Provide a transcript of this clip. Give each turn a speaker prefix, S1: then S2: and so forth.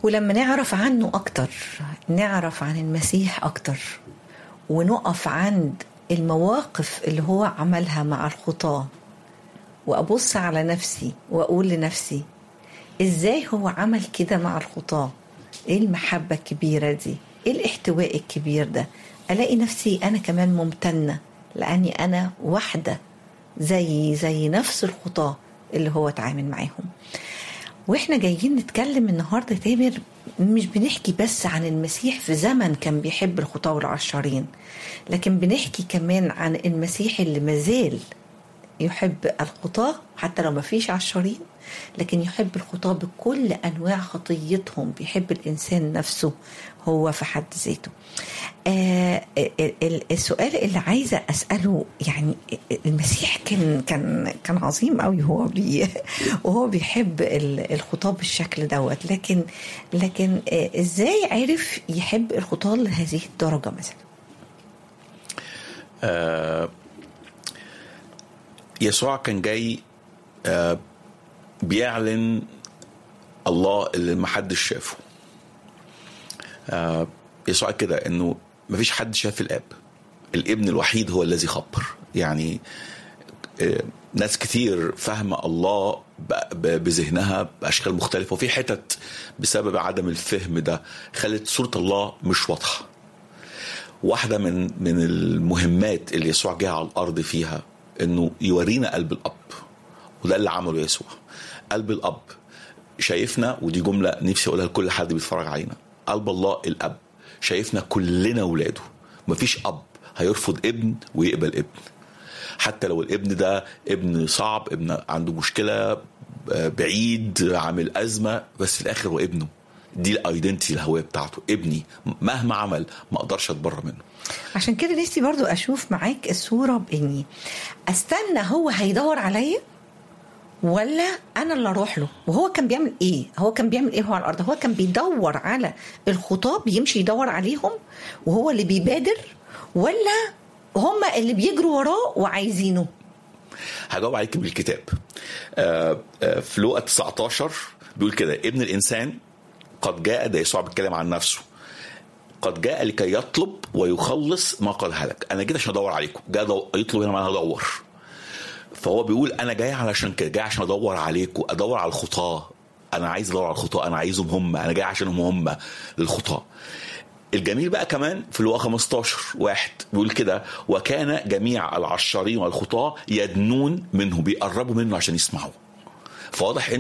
S1: ولما نعرف عنه أكتر نعرف عن المسيح أكتر ونقف عند المواقف اللي هو عملها مع الخطاة وأبص على نفسي وأقول لنفسي إزاي هو عمل كده مع الخطاة إيه المحبة الكبيرة دي إيه الاحتواء الكبير ده ألاقي نفسي أنا كمان ممتنة لأني أنا واحدة زي زي نفس الخطاة اللي هو اتعامل معاهم واحنا جايين نتكلم النهارده تامر مش بنحكي بس عن المسيح في زمن كان بيحب الخطاة والعشارين لكن بنحكي كمان عن المسيح اللي مازال يحب الخطاة حتى لو ما فيش عشارين لكن يحب الخطاة بكل أنواع خطيتهم بيحب الإنسان نفسه هو في حد ذاته آه السؤال اللي عايزة أسأله يعني المسيح كان كان كان عظيم قوي هو بي وهو بيحب الخطاة بالشكل دوت لكن لكن آه ازاي عرف يحب الخطاة لهذه الدرجة مثلا؟
S2: آه يسوع كان جاي آه بيعلن الله اللي محدش شافه آه يسوع كده انه مفيش حد شاف الاب الابن الوحيد هو الذي خبر يعني آه ناس كتير فاهمة الله بذهنها بأشكال مختلفة وفي حتت بسبب عدم الفهم ده خلت صورة الله مش واضحة واحدة من من المهمات اللي يسوع جه على الأرض فيها إنه يورينا قلب الأب وده اللي عمله يسوع قلب الأب شايفنا ودي جملة نفسي أقولها لكل حد بيتفرج علينا قلب الله الأب شايفنا كلنا ولاده مفيش أب هيرفض ابن ويقبل ابن حتى لو الابن ده ابن صعب ابن عنده مشكلة بعيد عامل أزمة بس في الآخر هو ابنه دي الايدنتي الهويه بتاعته ابني مهما عمل ما اقدرش اتبرى منه
S1: عشان كده نفسي برضو اشوف معاك الصوره باني استنى هو هيدور عليا ولا انا اللي اروح له وهو كان بيعمل ايه هو كان بيعمل ايه هو على الارض هو كان بيدور على الخطاه بيمشي يدور عليهم وهو اللي بيبادر ولا هم اللي بيجروا وراه وعايزينه
S2: هجاوب عليك بالكتاب آه آه في لوقا 19 بيقول كده ابن الانسان قد جاء ده يسوع بيتكلم عن نفسه قد جاء لكي يطلب ويخلص ما قد هلك انا جيت عشان ادور عليكم جاي يطلب هنا معناها ادور فهو بيقول انا جاي علشان كده جاي عشان ادور عليكم ادور على الخطاه انا عايز ادور على الخطاه انا عايزهم هم انا جاي عشانهم هم للخطاه الجميل بقى كمان في لوقا 15 واحد بيقول كده وكان جميع العشارين والخطاه يدنون منه بيقربوا منه عشان يسمعوا فواضح ان